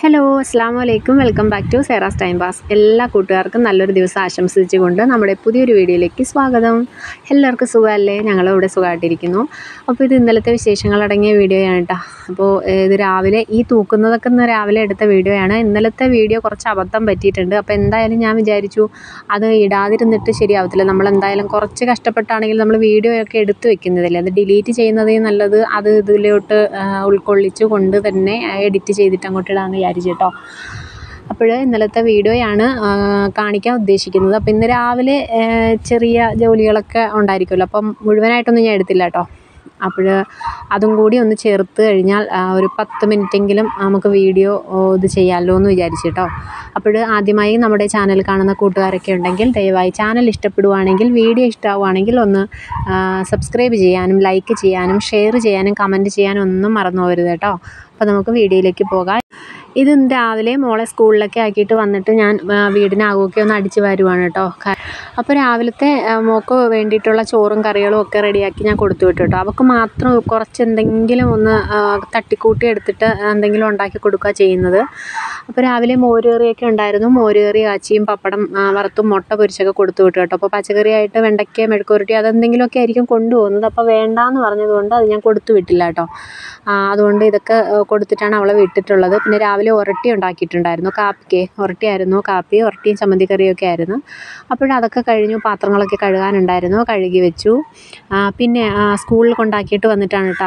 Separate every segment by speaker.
Speaker 1: hello അസ്സാം വലൈക്കും welcome back to സെറാസ് ടൈം പാസ് എല്ലാ കൂട്ടുകാർക്കും നല്ലൊരു ദിവസം ആശംസിച്ചുകൊണ്ട് നമ്മുടെ പുതിയൊരു വീഡിയോയിലേക്ക് സ്വാഗതം എല്ലാവർക്കും സുഖമല്ലേ ഞങ്ങളിവിടെ സുഖമായിട്ടിരിക്കുന്നു അപ്പോൾ ഇത് ഇന്നലത്തെ വിശേഷങ്ങൾ അടങ്ങിയ വീഡിയോയാണ് കേട്ടോ അപ്പോൾ ഏഹ്, ഇത് രാവിലെ ഈ തൂക്കുന്നതൊക്കെ ഇന്ന് രാവിലെ എടുത്ത വീഡിയോയാണ് ഇന്നലത്തെ വീഡിയോ കുറച്ച് അബദ്ധം പറ്റിയിട്ടുണ്ട് അപ്പോൾ എന്തായാലും ഞാൻ വിചാരിച്ചു അത് ഇടാതിരുന്നിട്ട് ശരിയാവത്തില്ല നമ്മൾ എന്തായാലും കുറച്ച് കഷ്ടപ്പെട്ടാണെങ്കിൽ നമ്മൾ വീഡിയോ ഒക്കെ എടുത്തു വെക്കുന്നതല്ലേ അത് ഡിലീറ്റ് ചെയ്യുന്നതേ നല്ലത് അത് ഇതിലോട്ട് ആ, ഉൾക്കൊള്ളിച്ച് കൊണ്ട് തന്നെ എഡിറ്റ് ചെയ്തിട്ട് അങ്ങോട്ട് ഇടാമെന്ന് വിചാരിച്ചു കേട്ടോ അപ്പോൾ ഇന്നലത്തെ വീഡിയോയാണ് ആ, കാണിക്കാൻ ഉദ്ദേശിക്കുന്നത് അപ്പോൾ ഇന്ന് രാവിലെ ആ, ചെറിയ ജോലികളൊക്കെ ഉണ്ടായിരിക്കുമല്ലോ അപ്പം മുഴുവനായിട്ടൊന്നും ഞാൻ എടുത്തില്ല കേട്ടോ അപ്പോൾ അതും കൂടി ഒന്ന് ചേർത്ത് കഴിഞ്ഞാൽ ആ, ഒരു പത്ത് മിനിറ്റെങ്കിലും നമുക്ക് വീഡിയോ ഓ, ഇത് ചെയ്യാമല്ലോ എന്ന് വിചാരിച്ചു കേട്ടോ അപ്പോൾ ആദ്യമായി നമ്മുടെ ചാനൽ കാണുന്ന കൂട്ടുകാരൊക്കെ ഉണ്ടെങ്കിൽ ദയവായി ചാനൽ ഇഷ്ടപ്പെടുവാണെങ്കിൽ വീഡിയോ ഇഷ്ടമാവുകയാണെങ്കിൽ ഒന്ന് സബ്സ്ക്രൈബ് ചെയ്യാനും ലൈക്ക് ചെയ്യാനും ഷെയർ ചെയ്യാനും കമൻറ്റ് ചെയ്യാനും ഒന്നും മറന്നു പോകരുത് കേട്ടോ അപ്പോൾ നമുക്ക് വീഡിയോയിലേക്ക് പോകാം ഇത് ഇന്ന് രാവിലെ മോളെ സ്കൂളിലൊക്കെ ആക്കിയിട്ട് വന്നിട്ട് ഞാൻ ആ, വീടിനകമൊക്കെ ഒന്ന് അടിച്ച് വരുവാണ് കേട്ടോ ക- അപ്പോൾ രാവിലത്തെ ആ, മോൾക്ക് വേണ്ടിയിട്ടുള്ള ചോറും കറികളും ഒക്കെ റെഡിയാക്കി ഞാൻ കൊടുത്തു വിട്ടു കേട്ടോ അവൾക്ക് മാത്രം കുറച്ച് എന്തെങ്കിലും ഒന്ന് ആ, തട്ടിക്കൂട്ടി എടുത്തിട്ട് എന്തെങ്കിലും ഉണ്ടാക്കി കൊടുക്കുക ചെയ്യുന്നത് അപ്പോൾ രാവിലെ മോര് കറിയൊക്കെ ഉണ്ടായിരുന്നു മോര് കറി കാച്ചിയും പപ്പടം ആ, വറുത്തും മുട്ട പൊരിച്ചൊക്കെ കൊടുത്തു വിട്ടു കേട്ടോ അപ്പോൾ പച്ചക്കറിയായിട്ട് വെണ്ടയ്ക്ക മെഴുക്കുരുട്ടി അതെന്തെങ്കിലുമൊക്കെ ആയിരിക്കും കൊണ്ടുപോകുന്നത് അപ്പോൾ വേണ്ടാന്ന് പറഞ്ഞതുകൊണ്ട് അത് ഞാൻ കൊടുത്തു വിട്ടില്ല കേട്ടോ ആ, അതുകൊണ്ട് ഇതൊക്കെ ആ, കൊടുത്തിട്ടാണ് അവളെ വിട്ടിട്ടുള്ളത് പിന്നെ രാവിലെ ഉരട്ടി ഉണ്ടാക്കിയിട്ടുണ്ടായിരുന്നു കാപ്പിക്ക് ഉരട്ടിയായിരുന്നു കാപ്പി ഉരട്ടിയും ചമ്മന്തി കറിയൊക്കെ ആയിരുന്നു അപ്പോഴതൊക്കെ കഴിഞ്ഞു പാത്രങ്ങളൊക്കെ കഴുകാനുണ്ടായിരുന്നു കഴുകി വെച്ചു ആ, പിന്നെ ആ, സ്കൂളിൽ കൊണ്ടാക്കിയിട്ട് വന്നിട്ടാണ് കേട്ടോ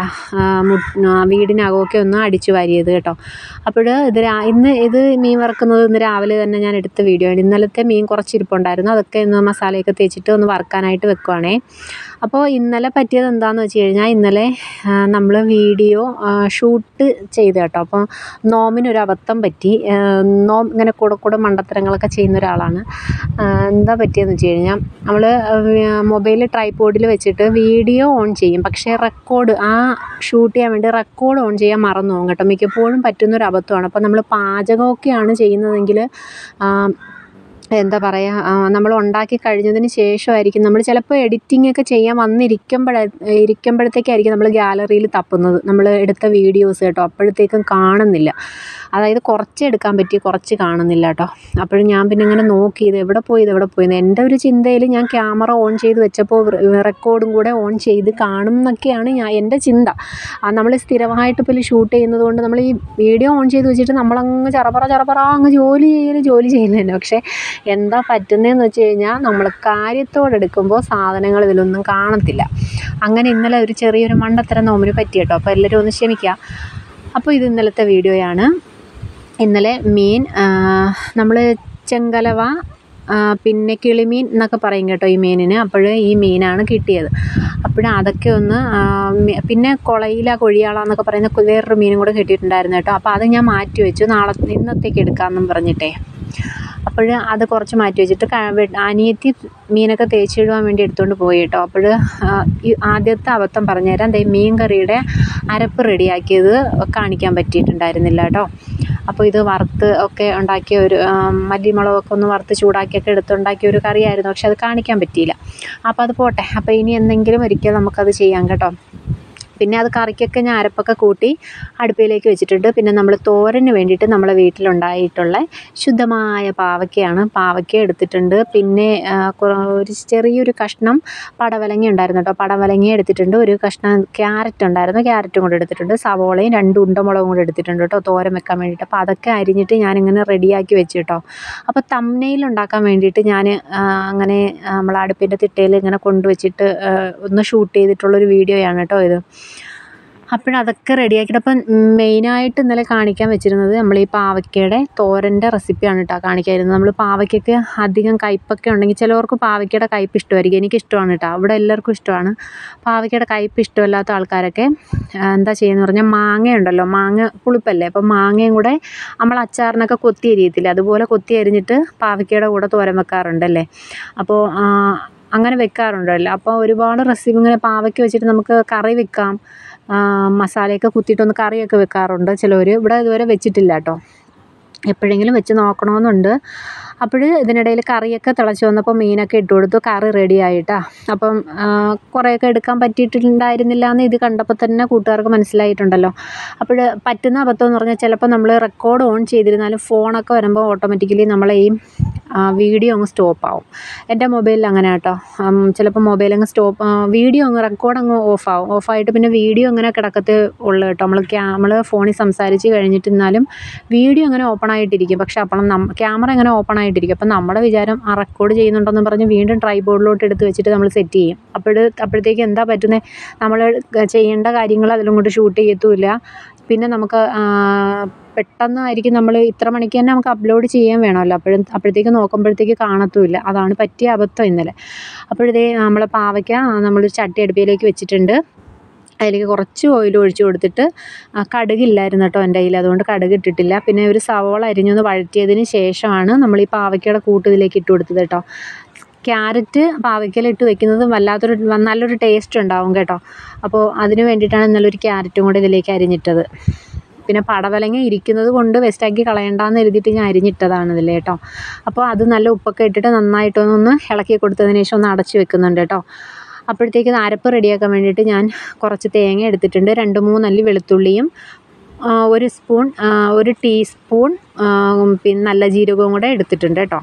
Speaker 1: വീടിനകമൊക്കെ ഒന്ന് അടിച്ചു വാരിയത് കേട്ടോ അപ്പോൾ ഇത് രാ ഇന്ന് ഇത് മീൻ വറുക്കുന്നത് ഇന്ന് രാവിലെ തന്നെ ഞാൻ എടുത്ത വീഡിയോ ആണ് ഇന്നലത്തെ മീൻ കുറച്ച് ഇരിപ്പുണ്ടായിരുന്നു അതൊക്കെ ഒന്ന് മസാലയൊക്കെ തേച്ചിട്ട് ഒന്ന് വറുക്കാനായിട്ട് വെക്കുവാണേ അപ്പോൾ ഇന്നലെ പറ്റിയത് എന്താണെന്ന് വെച്ച് കഴിഞ്ഞാൽ ഇന്നലെ നമ്മൾ വീഡിയോ ഷൂട്ട് ചെയ്ത് കേട്ടോ അപ്പോൾ നോമിനൊരു അബദ്ധം പറ്റി ആ, നോം ഇങ്ങനെ കൂടെ കൂടെ മണ്ടത്തരങ്ങളൊക്കെ ചെയ്യുന്ന ഒരാളാണ് ആ, എന്താ പറ്റിയതെന്ന് വെച്ച് കഴിഞ്ഞാൽ നമ്മൾ മൊബൈൽ ട്രൈപോഡിൽ വെച്ചിട്ട് വീഡിയോ ഓൺ ചെയ്യും പക്ഷേ റെക്കോർഡ് ആ ഷൂട്ട് ചെയ്യാൻ വേണ്ടി റെക്കോർഡ് ഓൺ ചെയ്യാൻ മറന്നു പോകും കേട്ടോ മിക്കപ്പോഴും പറ്റുന്നൊരു അബദ്ധമാണ് അപ്പോൾ നമ്മൾ പാചകമൊക്കെയാണ് ചെയ്യുന്നതെങ്കിൽ ആ, എന്താ പറയുക നമ്മൾ ഉണ്ടാക്കി കഴിഞ്ഞതിന് ശേഷമായിരിക്കും നമ്മൾ ചിലപ്പോൾ എഡിറ്റിംഗ് ഒക്കെ ചെയ്യാൻ വന്നിരിക്കുമ്പോഴ ഇരിക്കുമ്പോഴത്തേക്കായിരിക്കും നമ്മൾ ഗാലറിയിൽ തപ്പുന്നത് നമ്മൾ എടുത്ത വീഡിയോസ് കേട്ടോ അപ്പോഴത്തേക്കും കാണുന്നില്ല അതായത് കുറച്ച് എടുക്കാൻ പറ്റി കുറച്ച് കാണുന്നില്ല കേട്ടോ അപ്പോഴും ഞാൻ പിന്നെ ഇങ്ങനെ നോക്കി ഇത് എവിടെ പോയി ഇത് എവിടെ പോയി എന്ന് എൻ്റെ ഒരു ചിന്തയിൽ ഞാൻ ക്യാമറ ഓൺ ചെയ്ത് വെച്ചപ്പോൾ റെക്കോർഡും കൂടെ ഓൺ ചെയ്ത് കാണും എന്നൊക്കെയാണ് ഞാൻ എൻ്റെ ചിന്ത നമ്മൾ സ്ഥിരമായിട്ട് ഇപ്പോൾ ഷൂട്ട് ചെയ്യുന്നത് കൊണ്ട് നമ്മൾ ഈ വീഡിയോ ഓൺ ചെയ്ത് വെച്ചിട്ട് നമ്മളങ്ങ് ചറപറ ചറപറ അങ്ങ് ജോലി ചെയ്യൽ ജോലി ചെയ്യുന്നത് തന്നെ പക്ഷേ എന്താ പറ്റുന്നതെന്ന് വെച്ച് കഴിഞ്ഞാൽ നമ്മൾ കാര്യത്തോടെടുക്കുമ്പോൾ സാധനങ്ങൾ ഇതിലൊന്നും കാണത്തില്ല അങ്ങനെ ഇന്നലെ ഒരു ചെറിയൊരു മണ്ടത്തരം നോമിന് പറ്റി കേട്ടോ അപ്പോൾ എല്ലാവരും ഒന്ന് ക്ഷമിക്കുക അപ്പോൾ ഇത് ഇന്നലത്തെ വീഡിയോയാണ് ഇന്നലെ മീൻ നമ്മൾ ചെങ്കലവ ആ, പിന്നെ കിളിമീൻ എന്നൊക്കെ പറയും കേട്ടോ ഈ മീനിന് അപ്പോൾ ഈ മീനാണ് കിട്ടിയത് അപ്പോൾ അതൊക്കെ ഒന്ന് ആ, മി- പിന്നെ കൊളയില കൊഴിയാള എന്നൊക്കെ പറയുന്ന കു- വേറൊരു മീനും കൂടെ കിട്ടിയിട്ടുണ്ടായിരുന്നു കേട്ടോ അപ്പോൾ അത് ഞാൻ മാറ്റി വെച്ചു നാളെ ഇന്നത്തേക്ക് എടുക്കാമെന്നും പറഞ്ഞിട്ടേ അപ്പോൾ അത് കുറച്ച് മാറ്റി വെച്ചിട്ട് ക- വെ- അനിയത്തി മീനൊക്കെ തേച്ചിടുവാൻ വേണ്ടി എടുത്തുകൊണ്ട് പോയി കേട്ടോ അപ്പോൾ ഈ ആദ്യത്തെ അബദ്ധം പറഞ്ഞുതരാം ദേ മീൻ കറിയുടെ അരപ്പ് റെഡിയാക്കിയത് കാണിക്കാൻ പറ്റിയിട്ടുണ്ടായിരുന്നില്ല കേട്ടോ അപ്പോൾ ഇത് വറുത്ത് ഒക്കെ ഉണ്ടാക്കിയ ഒരു ആ, മല്ലിമുളകൊക്കെ ഒന്ന് വറുത്ത് ചൂടാക്കിയൊക്കെ എടുത്തുണ്ടാക്കിയ ഒരു കറിയായിരുന്നു പക്ഷെ അത് കാണിക്കാൻ പറ്റിയില്ല അപ്പോൾ അത് പോട്ടെ അപ്പോൾ ഇനി എന്തെങ്കിലും ഒരിക്കൽ നമുക്കത് ചെയ്യാം കേട്ടോ പിന്നെ അത് കറിക്കൊക്കെ ഞാൻ അരപ്പൊക്കെ കൂട്ടി അടുപ്പിലേക്ക് വെച്ചിട്ടുണ്ട് പിന്നെ നമ്മൾ തോരന് വേണ്ടിയിട്ട് നമ്മളെ വീട്ടിലുണ്ടായിട്ടുള്ള ശുദ്ധമായ പാവയ്ക്കയാണ് പാവയ്ക്ക എടുത്തിട്ടുണ്ട് പിന്നെ ആ, കുറ- ഒരു ചെറിയൊരു കഷ്ണം പടവലങ്ങ ഉണ്ടായിരുന്നു കേട്ടോ പടവലങ്ങ എടുത്തിട്ടുണ്ട് ഒരു കഷ്ണം ക്യാരറ്റ് ഉണ്ടായിരുന്നു ക്യാരറ്റും കൂടെ എടുത്തിട്ടുണ്ട് സവോളയും രണ്ട് ഉണ്ടമുളകും കൂടെ എടുത്തിട്ടുണ്ട് കേട്ടോ തോരൻ വെക്കാൻ വേണ്ടിയിട്ട് അപ്പോൾ അതൊക്കെ അരിഞ്ഞിട്ട് ഞാനിങ്ങനെ റെഡിയാക്കി വെച്ച് കേട്ടോ അപ്പോൾ തമ്മനയിൽ ഉണ്ടാക്കാൻ വേണ്ടിയിട്ട് ഞാൻ അങ്ങനെ നമ്മൾ അടുപ്പിൻ്റെ തിട്ടയിൽ ഇങ്ങനെ കൊണ്ടുവച്ചിട്ട് ആ, ഒന്ന് ഷൂട്ട് ചെയ്തിട്ടുള്ളൊരു വീഡിയോയാണ് കേട്ടോ ഇത് അപ്പോഴതൊക്കെ റെഡിയാക്കിയിട്ട് അപ്പം മെയിനായിട്ട് ഇന്നലെ കാണിക്കാൻ വെച്ചിരുന്നത് നമ്മൾ ഈ പാവയ്ക്കയുടെ തോരൻ്റെ റെസിപ്പിയാണ് കേട്ടോ കാണിക്കാതിരുന്നത് നമ്മൾ പാവയ്ക്കൊക്കെ അധികം കയ്പ്പൊക്കെ ഉണ്ടെങ്കിൽ ചിലവർക്ക് പാവയ്ക്കയുടെ കയ്പ്പ് ഇഷ്ടമായിരിക്കും എനിക്കിഷ്ടമാണ് കേട്ടോ അവിടെ എല്ലാവർക്കും ഇഷ്ടമാണ് പാവയ്ക്കയുടെ കയ്പ്പ് ഇഷ്ടമല്ലാത്ത ആൾക്കാരൊക്കെ ആ, എന്താ ചെയ്യുന്നത് പറഞ്ഞാൽ മാങ്ങ ഉണ്ടല്ലോ മാങ്ങ പുളിപ്പല്ലേ അപ്പം മാങ്ങയും കൂടെ നമ്മൾ അച്ചാറിനൊക്കെ കൊത്തി അരിയത്തില്ലേ അതുപോലെ കൊത്തി അരിഞ്ഞിട്ട് പാവയ്ക്കയുടെ കൂടെ തോരൻ വെക്കാറുണ്ടല്ലേ അപ്പോൾ ആ, അങ്ങനെ വെക്കാറുണ്ടല്ലോ അപ്പോൾ ഒരുപാട് റെസിപ്പി ഇങ്ങനെ പാവയ്ക്ക വെച്ചിട്ട് നമുക്ക് കറി വെക്കാം ആ, മസാലയൊക്കെ കുത്തിയിട്ടൊന്ന് കറിയൊക്കെ വെക്കാറുണ്ട് ചിലവർ ഇവിടെ ഇതുവരെ വെച്ചിട്ടില്ല കേട്ടോ എപ്പോഴെങ്കിലും വെച്ച് നോക്കണമെന്നുണ്ട് അപ്പോൾ ഇതിനിടയിൽ കറിയൊക്കെ തിളച്ച് വന്നപ്പോൾ മീനൊക്കെ ഇട്ട് കൊടുത്തു കറി റെഡി ആയിട്ടാ അപ്പം ആ, കുറേയൊക്കെ എടുക്കാൻ പറ്റിയിട്ടുണ്ടായിരുന്നില്ല എന്ന് ഇത് കണ്ടപ്പോൾ തന്നെ കൂട്ടുകാർക്ക് മനസ്സിലായിട്ടുണ്ടല്ലോ അപ്പോൾ പറ്റുന്ന അബദ്ധം എന്ന് പറഞ്ഞാൽ ചിലപ്പോൾ നമ്മൾ റെക്കോർഡ് ഓൺ ചെയ്തിരുന്നാലും ഫോണൊക്കെ വരുമ്പോൾ ഓട്ടോമാറ്റിക്കലി നമ്മളെ ഈ വീഡിയോ അങ്ങ് സ്റ്റോപ്പ് ആവും എൻ്റെ മൊബൈലിൽ അങ്ങനെ കേട്ടോ ചിലപ്പോൾ മൊബൈൽ അങ്ങ് സ്റ്റോപ്പ് വീഡിയോ അങ്ങ് റെക്കോർഡ് അങ്ങ് ഓഫ് ആവും ഓഫായിട്ട് പിന്നെ വീഡിയോ അങ്ങനെ കിടക്കത്തേ ഉള്ളൂ കേട്ടോ നമ്മൾ ക്യാ നമ്മൾ ഫോണിൽ സംസാരിച്ച് കഴിഞ്ഞിട്ടിരുന്നാലും വീഡിയോ അങ്ങനെ ഓപ്പൺ ആയിട്ടിരിക്കും പക്ഷെ അപ്പോൾ നം ക്യാമറ അങ്ങനെ ഓപ്പൺ ആയിട്ടിരിക്കും അപ്പം നമ്മുടെ വിചാരം ആ റെക്കോർഡ് ചെയ്യുന്നുണ്ടെന്ന് പറഞ്ഞ് വീണ്ടും ട്രൈബോർഡിലോട്ട് എടുത്ത് വെച്ചിട്ട് നമ്മൾ സെറ്റ് ചെയ്യും അപ്പോൾ അപ്പോഴത്തേക്ക് എന്താ പറ്റുന്നത് നമ്മൾ ചെയ്യേണ്ട കാര്യങ്ങൾ അതിലും കൊണ്ട് ഷൂട്ട് ചെയ്യത്തുമില്ല പിന്നെ നമുക്ക് ആ, പെട്ടെന്നായിരിക്കും നമ്മൾ ഇത്ര മണിക്ക് തന്നെ നമുക്ക് അപ്ലോഡ് ചെയ്യാൻ വേണമല്ലോ അപ്പോഴും അപ്പോഴത്തേക്ക് നോക്കുമ്പോഴത്തേക്ക് കാണത്തുമില്ല അതാണ് പറ്റിയ അബദ്ധം ഇന്നലെ അപ്പോഴത്തേ നമ്മൾ പാവയ്ക്ക നമ്മളൊരു ചട്ടി അടുപ്പിലേക്ക് വെച്ചിട്ടുണ്ട് അതിലേക്ക് കുറച്ച് ഓയിൽ ഒഴിച്ച് കൊടുത്തിട്ട് ആ, കടുകില്ലായിരുന്നു കേട്ടോ എൻ്റെ കയ്യിൽ അതുകൊണ്ട് കടുക് ഇട്ടിട്ടില്ല പിന്നെ ഒരു സവോള അരിഞ്ഞൊന്ന് വഴറ്റിയതിന് ശേഷമാണ് നമ്മൾ ഈ പാവയ്ക്കയുടെ കൂട്ട് ഇതിലേക്ക് ഇട്ട് കൊടുത്തത് കേട്ടോ ക്യാരറ്റ് പാവയ്ക്കയിലിട്ട് വെക്കുന്നത് വല്ലാത്തൊരു നല്ലൊരു ടേസ്റ്റ് ഉണ്ടാവും കേട്ടോ അപ്പോൾ അതിന് വേണ്ടിയിട്ടാണ് ഇന്നലെ ഒരു ക്യാരറ്റും കൂടെ ഇതിലേക്ക് അരിഞ്ഞിട്ടത് പിന്നെ പടവലങ്ങ ഇരിക്കുന്നത് കൊണ്ട് വേസ്റ്റാക്കി കളയണ്ടെന്ന് എഴുതിയിട്ട് ഞാൻ അരിഞ്ഞിട്ടതാണ് ഇതിൽ കേട്ടോ അപ്പോൾ അത് നല്ല ഉപ്പൊക്കെ ഇട്ടിട്ട് നന്നായിട്ടൊന്ന് ഇളക്കി കൊടുത്തതിന് ശേഷം ഒന്ന് അടച്ച് വെക്കുന്നുണ്ട് കേട്ടോ അപ്പോഴത്തേക്ക് ഇത് അരപ്പ് റെഡിയാക്കാൻ വേണ്ടിയിട്ട് ഞാൻ കുറച്ച് തേങ്ങ എടുത്തിട്ടുണ്ട് രണ്ട് മൂന്നല്ലി വെളുത്തുള്ളിയും ആ, ഒരു സ്പൂൺ ആ, ഒരു ടീസ്പൂൺ ആ, പിന്നെ നല്ല ജീരകവും കൂടെ എടുത്തിട്ടുണ്ട് കേട്ടോ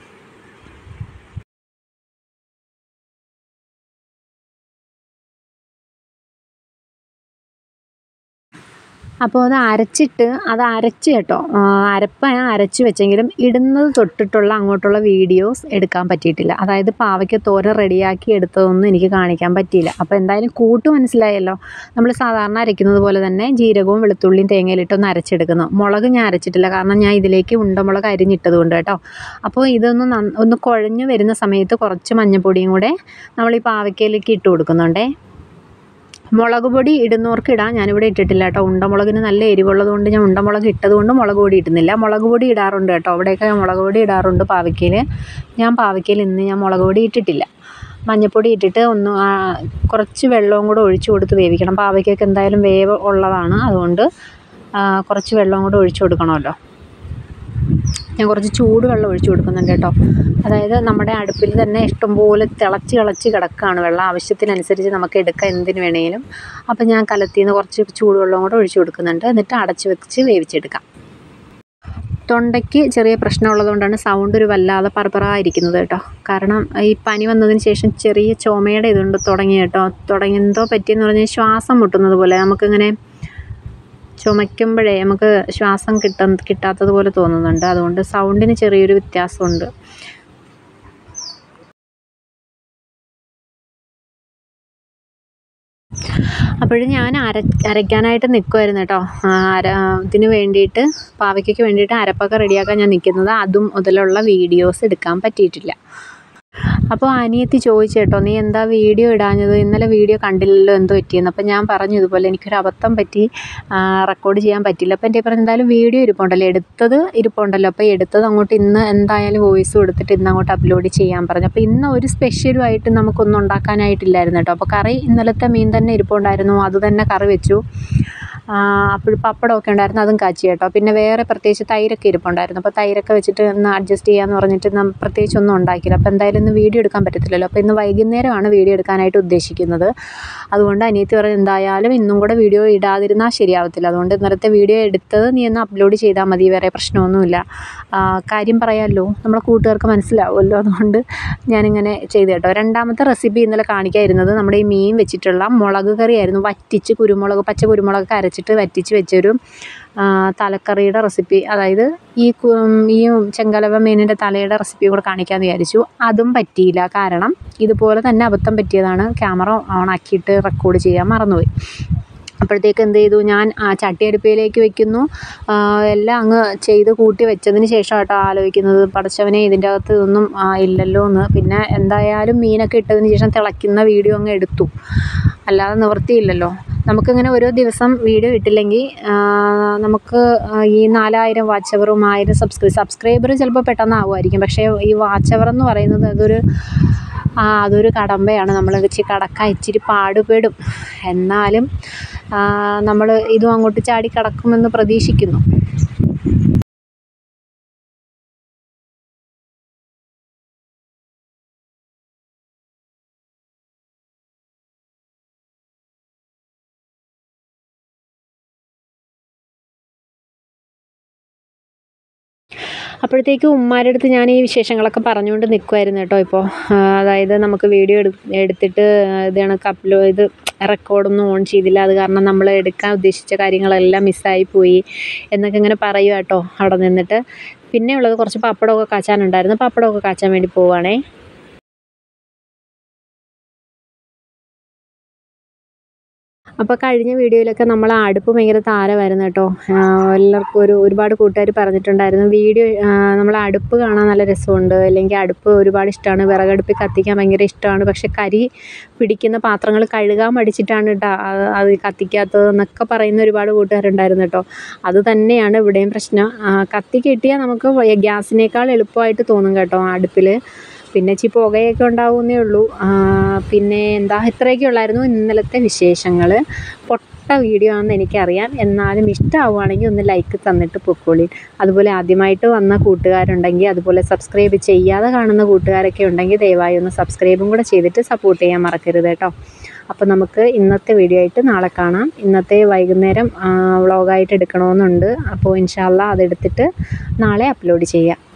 Speaker 1: അപ്പോൾ അത് അരച്ചിട്ട് അത് അരച്ച് കേട്ടോ ആ, അരപ്പ് ഞാൻ അരച്ച് വെച്ചെങ്കിലും ഇടുന്നത് തൊട്ടിട്ടുള്ള അങ്ങോട്ടുള്ള വീഡിയോസ് എടുക്കാൻ പറ്റിയിട്ടില്ല അതായത് പാവയ്ക്ക് തോരൻ റെഡിയാക്കി എടുത്തതൊന്നും എനിക്ക് കാണിക്കാൻ പറ്റിയില്ല അപ്പോൾ എന്തായാലും കൂട്ട് മനസ്സിലായല്ലോ നമ്മൾ സാധാരണ അരയ്ക്കുന്നത് പോലെ തന്നെ ജീരകവും വെളുത്തുള്ളിയും തേങ്ങയിലിട്ടൊന്ന് അരച്ചെടുക്കുന്നു മുളക് ഞാൻ അരച്ചിട്ടില്ല കാരണം ഞാൻ ഇതിലേക്ക് ഉണ്ടമുളക് അരിഞ്ഞിട്ടത് കൊണ്ട് കേട്ടോ അപ്പോൾ ഇതൊന്ന് നന്ന- ഒന്ന് കുഴഞ്ഞു വരുന്ന സമയത്ത് കുറച്ച് മഞ്ഞൾപ്പൊടിയും കൂടെ നമ്മൾ ഈ പാവയ്ക്കയിലേക്ക് ഇട്ട് കൊടുക്കുന്നുണ്ടേ മുളക് പൊടി ഇടുന്നവർക്ക് ഇടാം ഞാനിവിടെ ഇട്ടിട്ടില്ല കേട്ടോ ഉണ്ടമുളകിന് നല്ല എരിവുള്ളത് കൊണ്ട് ഞാൻ ഉണ്ടമുളക് ഇട്ടത് കൊണ്ട് മുളക് പൊടി ഇടുന്നില്ല മുളക് പൊടി ഇടാറുണ്ട് കേട്ടോ അവിടെയൊക്കെ മുളക് പൊടി ഇടാറുണ്ട് പാവയ്ക്കയിൽ ഞാൻ പാവയ്ക്കയിൽ ഇന്ന് ഞാൻ മുളക് പൊടി ഇട്ടിട്ടില്ല മഞ്ഞൾപ്പൊടി ഇട്ടിട്ട് ഒന്ന് ആ, കുറച്ച് വെള്ളവും കൂടെ ഒഴിച്ച് കൊടുത്ത് വേവിക്കണം പാവയ്ക്കൊക്കെ എന്തായാലും വേവ് ഉള്ളതാണ് അതുകൊണ്ട് ആ, കുറച്ച് വെള്ളവും കൂടെ ഒഴിച്ച് കൊടുക്കണമല്ലോ ഞാൻ കുറച്ച് ചൂടുവെള്ളം ഒഴിച്ച് കൊടുക്കുന്നുണ്ട് കേട്ടോ അതായത് നമ്മുടെ അടുപ്പിൽ തന്നെ ഇഷ്ടംപോലെ തിളച്ച് തിളച്ച് കിടക്കുകയാണ് വെള്ളം ആവശ്യത്തിനനുസരിച്ച് നമുക്ക് എടുക്കാം എന്തിന് വേണേലും അപ്പോൾ ഞാൻ കലത്തിൽ നിന്ന് കുറച്ച് ചൂടുവെള്ളം കൂടെ ഒഴിച്ച് കൊടുക്കുന്നുണ്ട് എന്നിട്ട് അടച്ച് വെച്ച് വേവിച്ചെടുക്കാം തൊണ്ടയ്ക്ക് ചെറിയ പ്രശ്നമുള്ളതുകൊണ്ടാണ് സൗണ്ട് ഒരു വല്ലാതെ പറപ്പറായിരിക്കുന്നത് കേട്ടോ കാരണം ഈ പനി വന്നതിന് ശേഷം ചെറിയ ചുമയുടെ ഇതുണ്ട് തുടങ്ങി കേട്ടോ തുടങ്ങി എന്തോ പറ്റിയെന്ന് പറഞ്ഞാൽ ശ്വാസം മുട്ടുന്നത് പോലെ നമുക്കിങ്ങനെ ചുമയ്ക്കുമ്പോഴേ നമുക്ക് ശ്വാസം കിട്ട കിട്ടാത്തത് പോലെ തോന്നുന്നുണ്ട് അതുകൊണ്ട് സൗണ്ടിന് ചെറിയൊരു വ്യത്യാസമുണ്ട് അപ്പോഴും ഞാൻ അര അരയ്ക്കാനായിട്ട് നിൽക്കുമായിരുന്നു കേട്ടോ ആ, അര ഇതിന് വേണ്ടിയിട്ട് പാവയ്ക്കയ്ക്ക് വേണ്ടിയിട്ട് അരപ്പൊക്കെ റെഡിയാക്കാൻ ഞാൻ നിൽക്കുന്നത് അതും മുതലുള്ള വീഡിയോസ് എടുക്കാൻ പറ്റിയിട്ടില്ല അപ്പോൾ അനിയത്തി ചോദിച്ചു കേട്ടോ നീ എന്താ വീഡിയോ ഇടാഞ്ഞത് ഇന്നലെ വീഡിയോ കണ്ടില്ലല്ലോ എന്തോ പറ്റിയെന്ന് അപ്പോൾ ഞാൻ പറഞ്ഞു ഇതുപോലെ എനിക്കൊരു അബദ്ധം പറ്റി റെക്കോർഡ് ചെയ്യാൻ പറ്റില്ല അപ്പോൾ എൻ്റെ പറഞ്ഞു എന്തായാലും വീഡിയോ ഇരിപ്പുണ്ടല്ലോ എടുത്തത് ഇരിപ്പുണ്ടല്ലോ അപ്പോൾ എടുത്തത് അങ്ങോട്ട് ഇന്ന് എന്തായാലും വോയിസ് കൊടുത്തിട്ട് ഇന്ന് അങ്ങോട്ട് അപ്ലോഡ് ചെയ്യാൻ പറഞ്ഞു അപ്പോൾ ഇന്ന് ഒരു സ്പെഷ്യലുമായിട്ട് നമുക്കൊന്നും ഉണ്ടാക്കാനായിട്ടില്ലായിരുന്നു കേട്ടോ അപ്പോൾ കറി ഇന്നലത്തെ മീൻ തന്നെ ഇരിപ്പുണ്ടായിരുന്നു അത് തന്നെ കറി വെച്ചു അപ്പോൾ പപ്പടമൊക്കെ ഉണ്ടായിരുന്നു അതും കാച്ചി കേട്ടോ പിന്നെ വേറെ പ്രത്യേകിച്ച് തൈരൊക്കെ ഇരിപ്പുണ്ടായിരുന്നു അപ്പോൾ തൈരൊക്കെ വെച്ചിട്ട് ഒന്ന് അഡ്ജസ്റ്റ് ചെയ്യാമെന്ന് പറഞ്ഞിട്ട് നം പ്രത്യേകിച്ച് ഒന്നും ഉണ്ടാക്കിയില്ല അപ്പോൾ എന്തായാലും ഇന്ന് വീഡിയോ എടുക്കാൻ പറ്റത്തില്ലല്ലോ അപ്പോൾ ഇന്ന് വൈകുന്നേരമാണ് വീഡിയോ എടുക്കാനായിട്ട് ഉദ്ദേശിക്കുന്നത് അതുകൊണ്ട് അനിയത്തി പറഞ്ഞു എന്തായാലും ഇന്നും കൂടെ വീഡിയോ ഇടാതിരുന്നാൽ ശരിയാവത്തില്ല അതുകൊണ്ട് ഇന്നലത്തെ വീഡിയോ എടുത്തത് നീ ഒന്ന് അപ്ലോഡ് ചെയ്താൽ മതി വേറെ പ്രശ്നമൊന്നുമില്ല ആ, കാര്യം പറയാമല്ലോ നമ്മളെ കൂട്ടുകാർക്ക് മനസ്സിലാവുമല്ലോ അതുകൊണ്ട് ഞാനിങ്ങനെ ചെയ്തു കേട്ടോ രണ്ടാമത്തെ റെസിപ്പി ഇന്നലെ കാണിക്കാതിരുന്നത് നമ്മുടെ ഈ മീൻ വെച്ചിട്ടുള്ള മുളക് കറിയായിരുന്നു വറ്റിച്ച് കുരുമുളക് പച്ച കുരുമുളകൊക്കെ അരച്ചിട്ട് വറ്റിച്ച് വെച്ചൊരു ആ, തലക്കറിയുടെ റെസിപ്പി അതായത് ഈ കു- ഈ ചെങ്കലവ മീനിൻ്റെ തലയുടെ റെസിപ്പി കൂടെ കാണിക്കാമെന്ന് വിചാരിച്ചു അതും പറ്റിയില്ല കാരണം ഇതുപോലെ തന്നെ അബദ്ധം പറ്റിയതാണ് ക്യാമറ ഓൺ ആക്കിയിട്ട് റെക്കോർഡ് ചെയ്യാൻ മറന്നുപോയി അപ്പോഴത്തേക്ക് എന്ത് ചെയ്തു ഞാൻ ആ ചട്ടിയടുപ്പിലേക്ക് വെക്കുന്നു ആ, എല്ലാം അങ്ങ് ചെയ്ത് കൂട്ടി വെച്ചതിന് ശേഷം കേട്ടോ ആലോചിക്കുന്നത് പടച്ചവനെ ഇതിൻ്റെ അകത്ത് ഇതൊന്നും ആ, ഇല്ലല്ലോ എന്ന് പിന്നെ എന്തായാലും മീനൊക്കെ ഇട്ടതിന് ശേഷം തിളയ്ക്കുന്ന വീഡിയോ അങ്ങ് എടുത്തു അല്ലാതെ നിവൃത്തിയില്ലല്ലോ നമുക്കിങ്ങനെ ഓരോ ദിവസം വീഡിയോ ഇട്ടില്ലെങ്കിൽ ആ, നമുക്ക് ആ, ഈ നാലായിരം വാച്ച് അവറും ആയിരം സബ്സ്ക്രൈബ് സബ്സ്ക്രൈബർ ചിലപ്പോൾ പെട്ടെന്നാവുമായിരിക്കും പക്ഷേ ഈ വാച്ച് അവർ എന്ന് പറയുന്നത് അതൊരു ആ അതൊരു കടമ്പയാണ് നമ്മൾ ഇച്ചിരി കടക്കാൻ ഇച്ചിരി പാടുപെടും എന്നാലും നമ്മൾ ഇതും അങ്ങോട്ട് ചാടി കടക്കുമെന്ന് പ്രതീക്ഷിക്കുന്നു അപ്പോഴത്തേക്കും ഉമ്മാരുടെ അടുത്ത് ഞാൻ ഈ വിശേഷങ്ങളൊക്കെ പറഞ്ഞുകൊണ്ട് നിൽക്കുമായിരുന്നു കേട്ടോ ഇപ്പോൾ അതായത് നമുക്ക് വീഡിയോ എടു എടുത്തിട്ട് ഇത് കണക്ക് അപ്ലോ ഇത് റെക്കോർഡൊന്നും ഓൺ ചെയ്തില്ല അത് കാരണം നമ്മൾ എടുക്കാൻ ഉദ്ദേശിച്ച കാര്യങ്ങളെല്ലാം മിസ്സായി പോയി എന്നൊക്കെ ഇങ്ങനെ പറയുക കേട്ടോ അവിടെ നിന്നിട്ട് പിന്നെ ഉള്ളത് കുറച്ച് പപ്പടമൊക്കെ കാച്ചാനുണ്ടായിരുന്നു പപ്പടമൊക്കെ കാച്ചാൻ വേണ്ടി പോവുകയാണേ അപ്പോൾ കഴിഞ്ഞ വീഡിയോയിലൊക്കെ നമ്മൾ ആ അടുപ്പ് ഭയങ്കര താരമായിരുന്നു കേട്ടോ എല്ലാവർക്കും ഒരു ഒരുപാട് കൂട്ടുകാർ പറഞ്ഞിട്ടുണ്ടായിരുന്നു വീഡിയോ നമ്മൾ അടുപ്പ് കാണാൻ നല്ല രസമുണ്ട് അല്ലെങ്കിൽ അടുപ്പ് ഒരുപാട് ഇഷ്ടമാണ് വിറകടുപ്പിൽ കത്തിക്കാൻ ഭയങ്കര ഇഷ്ടമാണ് പക്ഷെ കരി പിടിക്കുന്ന പാത്രങ്ങൾ കഴുകാൻ മടിച്ചിട്ടാണ് കേട്ടോ അത് കത്തിക്കാത്തത് എന്നൊക്കെ പറയുന്ന ഒരുപാട് കൂട്ടുകാരുണ്ടായിരുന്നു കേട്ടോ അത് തന്നെയാണ് ഇവിടെയും പ്രശ്നം കത്തി കിട്ടിയാൽ നമുക്ക് ഗ്യാസിനേക്കാൾ എളുപ്പമായിട്ട് തോന്നും കേട്ടോ അടുപ്പിൽ പിന്നെ ഇച്ചിരി പുകയൊക്കെ ഉണ്ടാവുന്നേ ഉള്ളൂ പിന്നെ എന്താ ഇത്രയൊക്കെ ഉള്ളായിരുന്നു ഇന്നലത്തെ വിശേഷങ്ങൾ പൊട്ട വീഡിയോ ആണെന്ന് എനിക്കറിയാം എന്നാലും ഇഷ്ടമാവുകയാണെങ്കിൽ ഒന്ന് ലൈക്ക് തന്നിട്ട് പൊക്കോളി അതുപോലെ ആദ്യമായിട്ട് വന്ന കൂട്ടുകാരുണ്ടെങ്കിൽ അതുപോലെ സബ്സ്ക്രൈബ് ചെയ്യാതെ കാണുന്ന കൂട്ടുകാരൊക്കെ ഉണ്ടെങ്കിൽ ദയവായി ഒന്ന് സബ്സ്ക്രൈബും കൂടെ ചെയ്തിട്ട് സപ്പോർട്ട് ചെയ്യാൻ മറക്കരുത് കേട്ടോ അപ്പോൾ നമുക്ക് ഇന്നത്തെ വീഡിയോ ആയിട്ട് നാളെ കാണാം ഇന്നത്തെ വൈകുന്നേരം വ്ളോഗായിട്ട് എടുക്കണമെന്നുണ്ട് അപ്പോൾ ഇൻഷാല്ല അതെടുത്തിട്ട് നാളെ അപ്ലോഡ് ചെയ്യാം